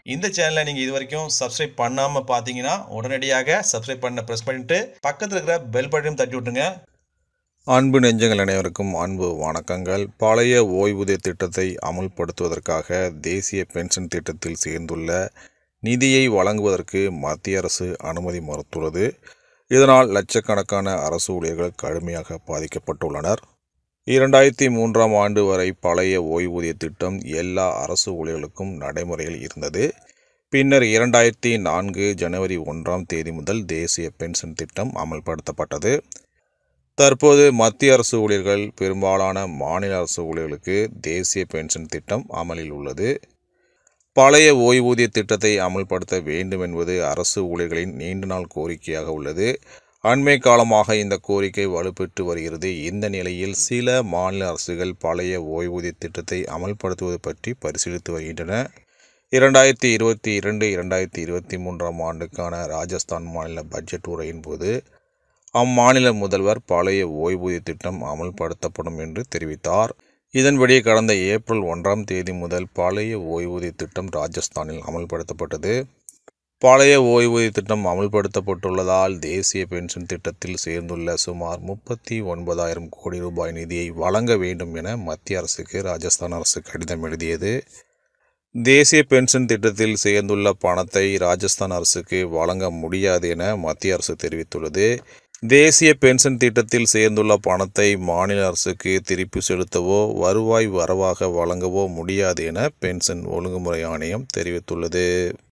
இந்த சேனலை நீங்கள் இது வரைக்கும் சப்ஸ்கிரைப் பண்ணாமல் பார்த்தீங்கன்னா உடனடியாக சப்ஸ்கிரைப் பண்ண ப்ரெஸ் பண்ணிட்டு பக்கத்தில் இருக்கிற பெல் பட்டனையும் தட்டி விட்டுங்க அன்பு நெஞ்சங்கள் அனைவருக்கும் அன்பு வணக்கங்கள் பழைய ஓய்வூதிய திட்டத்தை அமுல்படுத்துவதற்காக தேசிய பென்ஷன் திட்டத்தில் சேர்ந்துள்ள நிதியை வழங்குவதற்கு மத்திய அரசு அனுமதி மறுத்துள்ளது இதனால் லட்சக்கணக்கான அரசு ஊழியர்கள் கடுமையாக பாதிக்கப்பட்டுள்ளனர் இரண்டாயிரத்தி மூன்றாம் ஆண்டு வரை பழைய ஓய்வூதிய திட்டம் எல்லா அரசு ஊழியர்களுக்கும் நடைமுறையில் இருந்தது பின்னர் இரண்டாயிரத்தி நான்கு ஜனவரி ஒன்றாம் தேதி முதல் தேசிய பென்ஷன் திட்டம் அமல்படுத்தப்பட்டது தற்போது மத்திய அரசு ஊழியர்கள் பெரும்பாலான மாநில அரசு ஊழியர்களுக்கு தேசிய பென்ஷன் திட்டம் அமலில் உள்ளது பழைய ஓய்வூதிய திட்டத்தை அமல்படுத்த வேண்டும் என்பது அரசு ஊழியர்களின் நீண்ட நாள் கோரிக்கையாக உள்ளது அண்மை காலமாக இந்த கோரிக்கை வலுப்பெற்று வருகிறது இந்த நிலையில் சில மாநில அரசுகள் பழைய ஓய்வூதிய திட்டத்தை அமல்படுத்துவது பற்றி பரிசீலித்து வருகின்றன இரண்டாயிரத்தி இருபத்தி இரண்டு இரண்டாயிரத்தி இருபத்தி மூன்றாம் ஆண்டுக்கான ராஜஸ்தான் மாநில பட்ஜெட் உரையின் போது அம்மாநில முதல்வர் பழைய ஓய்வூதிய திட்டம் அமல்படுத்தப்படும் என்று தெரிவித்தார் இதன்படி கடந்த ஏப்ரல் ஒன்றாம் தேதி முதல் பழைய ஓய்வூதிய திட்டம் ராஜஸ்தானில் அமல்படுத்தப்பட்டது பழைய ஓய்வூதிய திட்டம் அமல்படுத்தப்பட்டுள்ளதால் தேசிய பென்ஷன் திட்டத்தில் சேர்ந்துள்ள சுமார் முப்பத்தி ஒன்பதாயிரம் கோடி ரூபாய் நிதியை வழங்க வேண்டும் என மத்திய அரசுக்கு ராஜஸ்தான் அரசு கடிதம் எழுதியது தேசிய பென்ஷன் திட்டத்தில் சேர்ந்துள்ள பணத்தை ராஜஸ்தான் அரசுக்கு வழங்க முடியாது என மத்திய அரசு தெரிவித்துள்ளது தேசிய பென்ஷன் திட்டத்தில் சேர்ந்துள்ள பணத்தை மாநில அரசுக்கு திருப்பி செலுத்தவோ வருவாய் வரவாக வழங்கவோ முடியாது என பென்ஷன் ஒழுங்குமுறை ஆணையம் தெரிவித்துள்ளது